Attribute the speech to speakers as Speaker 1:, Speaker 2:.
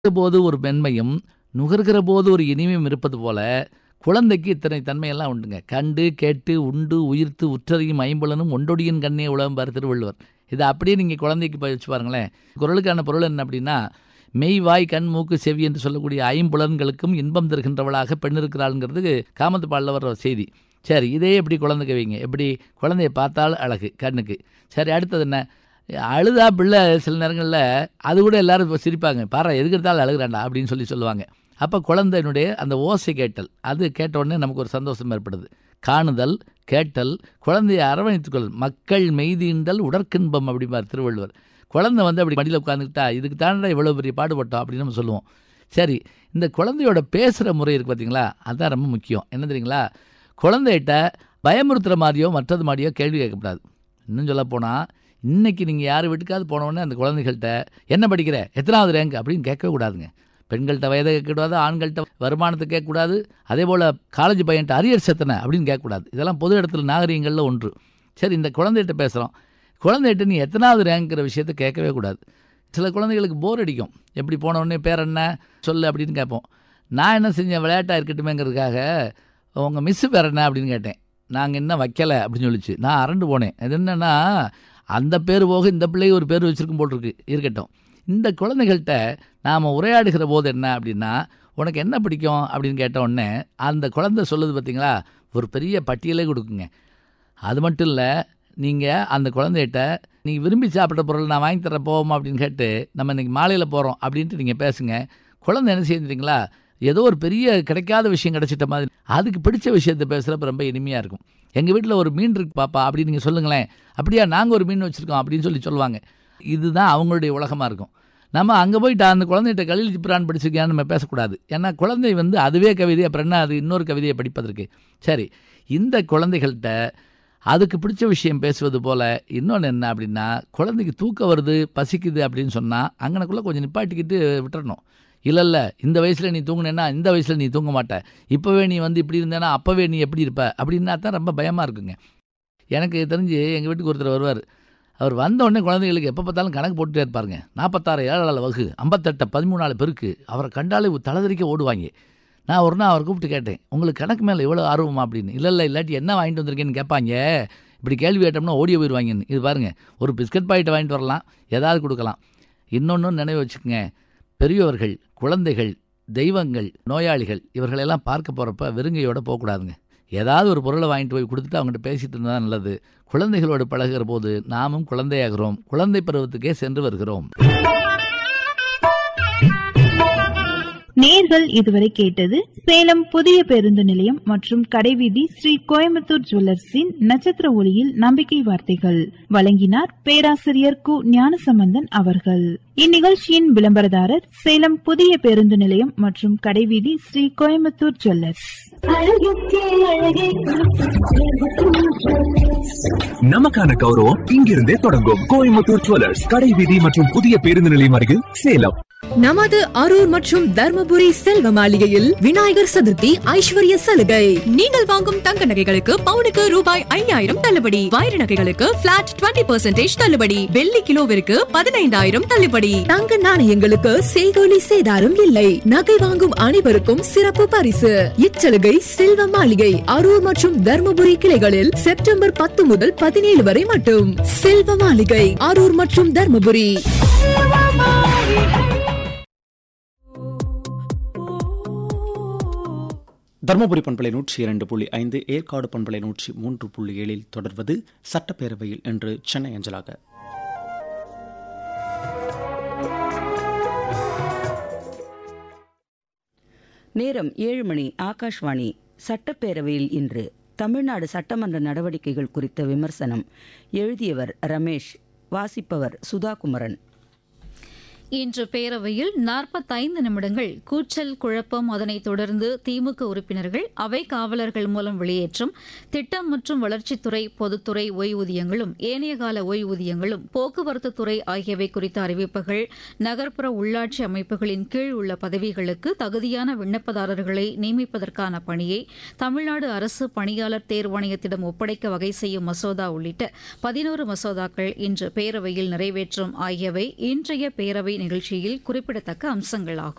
Speaker 1: போது ஒரு மென்மையும் நுகர்கிற போது ஒரு இனிமையும் இருப்பது போல குழந்தைக்கு இத்தனை தன்மையெல்லாம் உண்டுங்க கண்டு கேட்டு உண்டு உயிர்த்து உற்றறியும் ஐம்புலனும் ஒண்டொடியின் கண்ணே உலகம்பார் திருவள்ளுவர் இதை அப்படியே நீங்கள் குழந்தைக்கு போய் வச்சு பாருங்களேன் குரலுக்கான பொருள் என்ன அப்படின்னா மெய் வாய் கண் மூக்கு செவி என்று சொல்லக்கூடிய ஐம்புலன்களுக்கும் இன்பம் தருகின்றவளாக பெண் இருக்கிறாளுங்கிறது காமத்து பாடல வர்ற செய்தி சரி இதே எப்படி குழந்தைக்கு வைங்க எப்படி குழந்தைய பார்த்தால் அழகு கண்ணுக்கு சரி அடுத்தது என்ன அழுதா பிள்ளை சில நேரங்களில் அது கூட எல்லாரும் இப்ப சிரிப்பாங்க பாரு எதுக்கு எடுத்தாலும் அழுகிறாண்டா அப்படின்னு சொல்லி சொல்லுவாங்க அப்போ குழந்தையினுடைய அந்த ஓசை கேட்டல் அது கேட்ட உடனே நமக்கு ஒரு சந்தோஷம் ஏற்படுது காணுதல் கேட்டல் குழந்தையை அரவணைத்துக்கொள் மக்கள் மெய்தீண்டல் உடற்கின்பம் அப்படிம்பார் திருவள்ளுவர் குழந்தை வந்து அப்படி மடியில் உட்காந்துக்கிட்டா இதுக்கு தானடா இவ்வளோ பெரிய பாடுபட்டோம் அப்படின்னு நம்ம சொல்லுவோம் சரி இந்த குழந்தையோட பேசுகிற முறை இருக்குது பார்த்தீங்களா அதுதான் ரொம்ப முக்கியம் என்ன தெரியுங்களா குழந்தைகிட்ட பயமுறுத்துகிற மாதிரியோ மற்றது மாதிரியோ கேள்வி கேட்கக்கூடாது இன்னும் சொல்ல போனால் இன்றைக்கி நீங்கள் யார் வீட்டுக்காவது போனோடனே அந்த குழந்தைகள்கிட்ட என்ன படிக்கிற எத்தனாவது ரேங்க் அப்படின்னு கேட்கவே கூடாதுங்க பெண்கள்கிட்ட வயதை கேட்கக்கூடாது ஆண்கள்கிட்ட வருமானத்தை கேட்கக்கூடாது அதே போல் காலேஜ் பையன்ட்ட அரியர் செத்தனை அப்படின்னு கேட்கக்கூடாது இதெல்லாம் பொது இடத்துல நாகரிகங்களில் ஒன்று சரி இந்த குழந்தைகிட்ட பேசுகிறோம் குழந்தைகிட்ட நீ எத்தனாவது ரேங்க்கிற விஷயத்தை கேட்கவே கூடாது சில குழந்தைகளுக்கு போர் அடிக்கும் எப்படி போன உடனே பேர் என்ன சொல்லு அப்படின்னு கேட்போம் நான் என்ன செஞ்சேன் விளையாட்டாக இருக்கட்டுமேங்கிறதுக்காக உங்கள் மிஸ்ஸு பேர் என்ன அப்படின்னு கேட்டேன் நாங்கள் என்ன வைக்கலை அப்படின்னு சொல்லிச்சு நான் அரண்டு போனேன் அது என்னென்னா அந்த பேர் போக இந்த பிள்ளைக்கு ஒரு பேர் வச்சுருக்கும் போல் இருக்கு இருக்கட்டும் இந்த குழந்தைகள்கிட்ட நாம் உரையாடுகிற போது என்ன அப்படின்னா உனக்கு என்ன பிடிக்கும் அப்படின்னு கேட்ட உடனே அந்த குழந்தை சொல்லுது பார்த்தீங்களா ஒரு பெரிய பட்டியலே கொடுக்குங்க அது மட்டும் இல்லை நீங்கள் அந்த குழந்தைகிட்ட நீங்கள் விரும்பி சாப்பிட்ற பொருள் நான் வாங்கி தர போவோமா அப்படின்னு கேட்டு நம்ம இன்றைக்கி மாலையில் போகிறோம் அப்படின்ட்டு நீங்கள் பேசுங்க குழந்தை என்ன செய்யுறீங்களா ஏதோ ஒரு பெரிய கிடைக்காத விஷயம் கிடைச்சிட்ட மாதிரி அதுக்கு பிடிச்ச விஷயத்தை பேசுகிறப்ப ரொம்ப இனிமையாக இருக்கும் எங்கள் வீட்டில் ஒரு மீன் இருக்கு பாப்பா அப்படி நீங்கள் சொல்லுங்களேன் அப்படியா நாங்கள் ஒரு மீன் வச்சுருக்கோம் அப்படின்னு சொல்லி சொல்லுவாங்க இதுதான் அவங்களுடைய உலகமாக இருக்கும் நம்ம அங்கே போயிட்டு அந்த குழந்தைகிட்ட கலில் ஜிப்ரான் படிச்சிருக்கியான்னு நம்ம பேசக்கூடாது ஏன்னா குழந்தை வந்து அதுவே கவிதை அப்புறம் என்ன அது இன்னொரு கவிதையை படிப்பதற்கு சரி இந்த குழந்தைகள்கிட்ட அதுக்கு பிடிச்ச விஷயம் பேசுவது போல் இன்னொன்று என்ன அப்படின்னா குழந்தைக்கு தூக்கம் வருது பசிக்குது அப்படின்னு சொன்னால் அங்கனக்குள்ளே கொஞ்சம் நிப்பாட்டிக்கிட்டு விட்டுறணும் இல்லை இல்லை இந்த வயசில் நீ தூங்குனேன்னா இந்த வயசில் நீ தூங்க மாட்ட இப்போவே நீ வந்து இப்படி இருந்தேன்னா அப்போவே நீ எப்படி இருப்ப அப்படின்னா தான் ரொம்ப பயமாக இருக்குங்க எனக்கு தெரிஞ்சு எங்கள் வீட்டுக்கு ஒருத்தர் வருவார் அவர் வந்த உடனே குழந்தைகளுக்கு எப்போ பார்த்தாலும் கணக்கு போட்டுட்டே இருப்பாருங்க நாற்பத்தாறு ஏழாள் வகு ஐம்பத்தெட்டு பதிமூணாலு பெருக்கு அவரை கண்டாலே தலைதறிக்க ஓடுவாங்க நான் ஒரு நாள் அவர் கூப்பிட்டு கேட்டேன் உங்களுக்கு கணக்கு மேலே எவ்வளோ ஆர்வமா அப்படின்னு இல்லை இல்லை இல்லாட்டி என்ன வாங்கிட்டு வந்திருக்கேன்னு கேட்பாங்க இப்படி கேள்வி கேட்டோம்னா ஓடிய போயிடுவாங்கன்னு இது பாருங்கள் ஒரு பிஸ்கட் பாக்கெட்டை வாங்கிட்டு வரலாம் ஏதாவது கொடுக்கலாம் இன்னொன்று நினைவு வச்சுக்கோங்க பெரியவர்கள் குழந்தைகள் தெய்வங்கள் நோயாளிகள் இவர்களெல்லாம் பார்க்க போகிறப்ப வெறுங்கையோடு போகக்கூடாதுங்க ஏதாவது ஒரு பொருளை வாங்கிட்டு போய் கொடுத்துட்டு அவங்ககிட்ட பேசிட்டு இருந்தால் நல்லது குழந்தைகளோடு பழகுற போது நாமும் குழந்தையாகிறோம் குழந்தை பருவத்துக்கே சென்று வருகிறோம்
Speaker 2: நேர்கள் இதுவரை கேட்டது சேலம் புதிய பேருந்து நிலையம் மற்றும் கடைவீதி ஸ்ரீ கோயம்புத்தூர் ஜுவல்லர்ஸின் நட்சத்திர ஒளியில் நம்பிக்கை வார்த்தைகள் வழங்கினார் பேராசிரியர் கு ஞானசம்பந்தன் அவர்கள் இந்நிகழ்ச்சியின் விளம்பரதாரர் சேலம் புதிய பேருந்து நிலையம் மற்றும் கடைவீதி ஸ்ரீ கோயம்புத்தூர் ஜுவல்லர்ஸ்
Speaker 3: நமக்கான கௌரவம் இங்கிருந்தே தொடங்கும் கோயம்புத்தூர் ஜுவல்லர்ஸ் கடை வீதி மற்றும் புதிய பேருந்து நிலையம் அருகில் சேலம்
Speaker 4: நமது அரூர் மற்றும் தர்மபுரி செல்வ மாளிகையில் விநாயகர் சதுர்த்தி ஐஸ்வர்ய சலுகை நீங்கள் வாங்கும் தங்க நகைகளுக்கு பவுனுக்கு ரூபாய் ஐயாயிரம் தள்ளுபடி வைர நகைகளுக்கு பிளாட் டுவெண்ட்டி பெர்சென்டேஜ் தள்ளுபடி வெள்ளி கிலோவிற்கு பதினைந்தாயிரம் தள்ளுபடி தங்க நாணயங்களுக்கு செய்கோலி சேதாரம் இல்லை நகை வாங்கும் அனைவருக்கும் சிறப்பு பரிசு இச்சலுகை செல்வ மாளிகை அரூர் மற்றும் தர்மபுரி கிளைகளில் செப்டம்பர் பத்து முதல் பதினேழு வரை மட்டும் செல்வ மாளிகை அரூர் மற்றும் தர்மபுரி
Speaker 5: தருமபுரி பண்பலை நூற்றி இரண்டு புள்ளி ஐந்து ஏற்காடு பண்பலை நூற்றி மூன்று புள்ளி ஏழில் தொடர்வது சட்டப்பேரவையில் இன்று சென்னை அஞ்சலாக
Speaker 6: நேரம் ஏழு மணி ஆகாஷ்வாணி சட்டப்பேரவையில் இன்று தமிழ்நாடு சட்டமன்ற நடவடிக்கைகள் குறித்த விமர்சனம் எழுதியவர் ரமேஷ் வாசிப்பவர் சுதாகுமரன்
Speaker 7: இன்று பேரவையில் நாற்பத்தைந்து நிமிடங்கள் கூச்சல் குழப்பம் அதனைத் தொடர்ந்து திமுக உறுப்பினர்கள் அவை காவலர்கள் மூலம் வெளியேற்றும் திட்டம் மற்றும் வளர்ச்சித்துறை பொதுத்துறை ஓய்வூதியங்களும் ஏனைய கால ஓய்வூதியங்களும் போக்குவரத்து துறை ஆகியவை குறித்த அறிவிப்புகள் நகர்ப்புற உள்ளாட்சி அமைப்புகளின் கீழ் உள்ள பதவிகளுக்கு தகுதியான விண்ணப்பதாரர்களை நியமிப்பதற்கான பணியை தமிழ்நாடு அரசு பணியாளர் தேர்வாணையத்திடம் ஒப்படைக்க வகை செய்யும் மசோதா உள்ளிட்ட பதினோரு மசோதாக்கள் இன்று பேரவையில் நிறைவேற்றும் ஆகியவை இன்றைய பேரவை நிகழ்ச்சியில் குறிப்பிடத்தக்க அம்சங்களாகும்